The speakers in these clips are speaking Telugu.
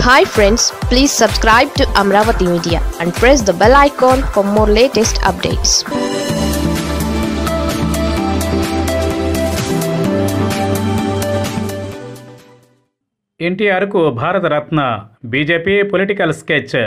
hi friends please subscribe to Amaravati media and press the bell icon for more latest updates ఎన్టీఆర్కు Bharat Ratna BJP political sketch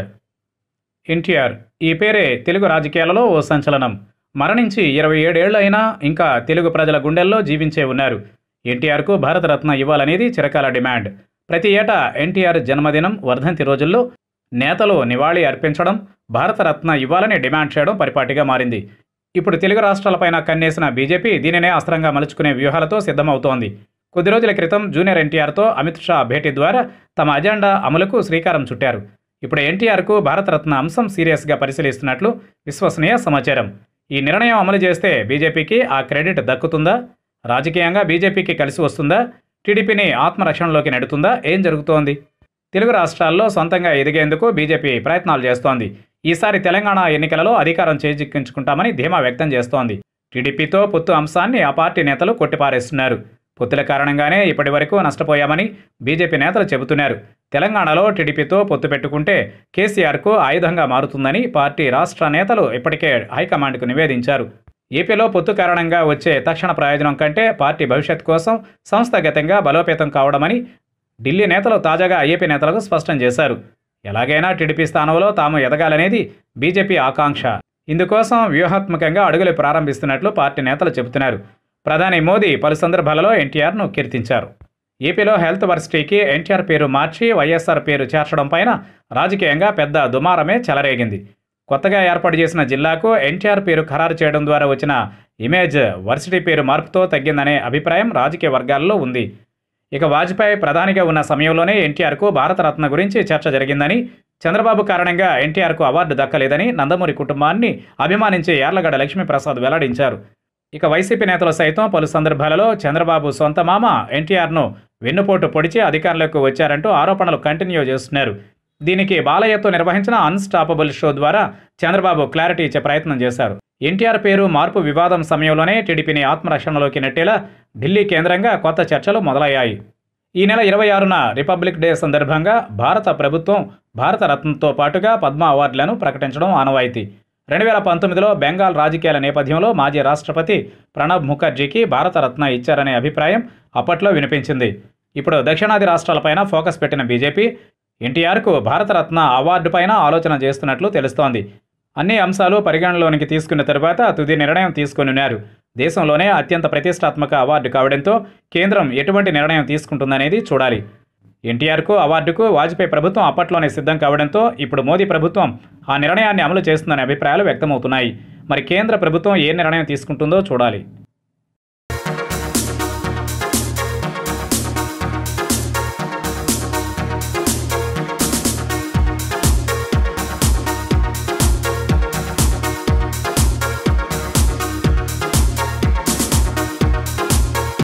NTR ఈ పేరే తెలుగు రాజకీయాలలో ఓ సంచలనం మరణించి ఇరవై ఏడేళ్లు అయినా ఇంకా తెలుగు ప్రజల గుండెల్లో జీవించే ఉన్నారు ఎన్టీఆర్కు భారతరత్న ఇవ్వాలనేది చిరకాల డిమాండ్ ప్రతి ఏటా ఎన్టీఆర్ జన్మదినం వర్ధంతి రోజుల్లో నేతలు నివాళి అర్పించడం భారతరత్న ఇవ్వాలని డిమాండ్ చేయడం పరిపాటిగా మారింది ఇప్పుడు తెలుగు రాష్ట్రాలపైన కన్నేసిన బీజేపీ దీనినే అస్త్రంగా మలుచుకునే వ్యూహాలతో సిద్ధమవుతోంది కొద్ది రోజుల క్రితం జూనియర్ ఎన్టీఆర్తో అమిత్ షా భేటీ ద్వారా తమ అజెండా అమలుకు శ్రీకారం చుట్టారు ఇప్పుడు ఎన్టీఆర్కు భారతరత్న అంశం సీరియస్గా పరిశీలిస్తున్నట్లు విశ్వసనీయ సమాచారం ఈ నిర్ణయం అమలు చేస్తే బీజేపీకి ఆ క్రెడిట్ దక్కుతుందా రాజకీయంగా బీజేపీకి కలిసి వస్తుందా టీడీపీని ఆత్మరక్షణలోకి నెడుతుందా ఏం జరుగుతోంది తెలుగు రాష్ట్రాల్లో సొంతంగా ఎదిగేందుకు బీజేపీ ప్రయత్నాలు చేస్తోంది ఈసారి తెలంగాణ ఎన్నికలలో అధికారం చేజిక్కించుకుంటామని ధీమా వ్యక్తం చేస్తోంది టీడీపీతో పొత్తు అంశాన్ని ఆ పార్టీ నేతలు కొట్టిపారేస్తున్నారు పొత్తుల కారణంగానే ఇప్పటి వరకు నష్టపోయామని బీజేపీ నేతలు చెబుతున్నారు తెలంగాణలో టీడీపీతో పొత్తు పెట్టుకుంటే కేసీఆర్కు ఆయుధంగా మారుతుందని పార్టీ రాష్ట్ర నేతలు ఇప్పటికే హైకమాండ్కు నివేదించారు ఏపీలో పొత్తు కారణంగా వచ్చే తక్షణ ప్రయోజనం కంటే పార్టీ భవిష్యత్ కోసం సంస్థాగతంగా బలోపేతం కావడమని ఢిల్లీ నేతలు తాజాగా ఏపీ నేతలకు స్పష్టం చేశారు ఎలాగైనా టీడీపీ స్థానంలో తాము ఎదగాలనేది బీజేపీ ఆకాంక్ష ఇందుకోసం వ్యూహాత్మకంగా అడుగులు ప్రారంభిస్తున్నట్లు పార్టీ నేతలు చెబుతున్నారు ప్రధాని మోదీ పలు సందర్భాలలో ఎన్టీఆర్ను కీర్తించారు ఏపీలో హెల్త్ వర్సిటీకి ఎన్టీఆర్ పేరు మార్చి వైఎస్ఆర్ పేరు చేర్చడం పైన రాజకీయంగా పెద్ద దుమారమే చెలరేగింది కొత్తగా ఏర్పాటు చేసిన జిల్లాకు ఎన్టీఆర్ పేరు ఖరారు చేయడం ద్వారా వచ్చిన ఇమేజ్ వర్సిటీ పేరు మార్పుతో తగ్గిందనే అభిప్రాయం రాజకీయ వర్గాల్లో ఉంది ఇక వాజ్పేయి ప్రధానిగా ఉన్న సమయంలోనే ఎన్టీఆర్కు భారతరత్న గురించి చర్చ జరిగిందని చంద్రబాబు కారణంగా ఎన్టీఆర్కు అవార్డు దక్కలేదని నందమూరి కుటుంబాన్ని అభిమానించే యార్లగడ్డ లక్ష్మీప్రసాద్ వెల్లడించారు ఇక వైసీపీ నేతలు సైతం పలు సందర్భాలలో చంద్రబాబు సొంత మామ ఎన్టీఆర్ను వెన్నుపోటు పొడిచి అధికారంలోకి వచ్చారంటూ ఆరోపణలు కంటిన్యూ చేస్తున్నారు దీనికి బాలయ్యతో నిర్వహించిన అన్స్టాపబుల్ షో ద్వారా చంద్రబాబు క్లారిటీ ఇచ్చే ప్రయత్నం చేశారు ఎన్టీఆర్ పేరు మార్పు వివాదం సమయంలోనే టీడీపీని ఆత్మరక్షణలోకి నెట్టేలా ఢిల్లీ కేంద్రంగా కొత్త చర్చలు మొదలయ్యాయి ఈ నెల ఇరవై ఆరున రిపబ్లిక్ డే సందర్భంగా భారత ప్రభుత్వం భారతరత్నతో పాటుగా పద్మ అవార్డులను ప్రకటించడం ఆనవాయితీ రెండు వేల పంతొమ్మిదిలో బెంగాల్ రాజకీయాల నేపథ్యంలో మాజీ రాష్ట్రపతి ప్రణబ్ ముఖర్జీకి భారతరత్న ఇచ్చారనే అభిప్రాయం అప్పట్లో వినిపించింది ఇప్పుడు దక్షిణాది రాష్ట్రాలపైన ఫోకస్ పెట్టిన బీజేపీ ఎన్టీఆర్కు భారతరత్న అవార్డుపైన ఆలోచన చేస్తున్నట్లు తెలుస్తోంది అన్ని అంశాలు పరిగణనలోనికి తీసుకున్న తరువాత తుది నిర్ణయం తీసుకొనున్నారు దేశంలోనే అత్యంత ప్రతిష్టాత్మక అవార్డు కావడంతో కేంద్రం ఎటువంటి నిర్ణయం తీసుకుంటుందనేది చూడాలి ఎన్టీఆర్కు అవార్డుకు వాజ్పేయి ప్రభుత్వం అప్పట్లోనే సిద్ధం కావడంతో ఇప్పుడు మోదీ ప్రభుత్వం ఆ నిర్ణయాన్ని అమలు చేస్తుందనే అభిప్రాయాలు వ్యక్తమవుతున్నాయి మరి కేంద్ర ప్రభుత్వం ఏ నిర్ణయం తీసుకుంటుందో చూడాలి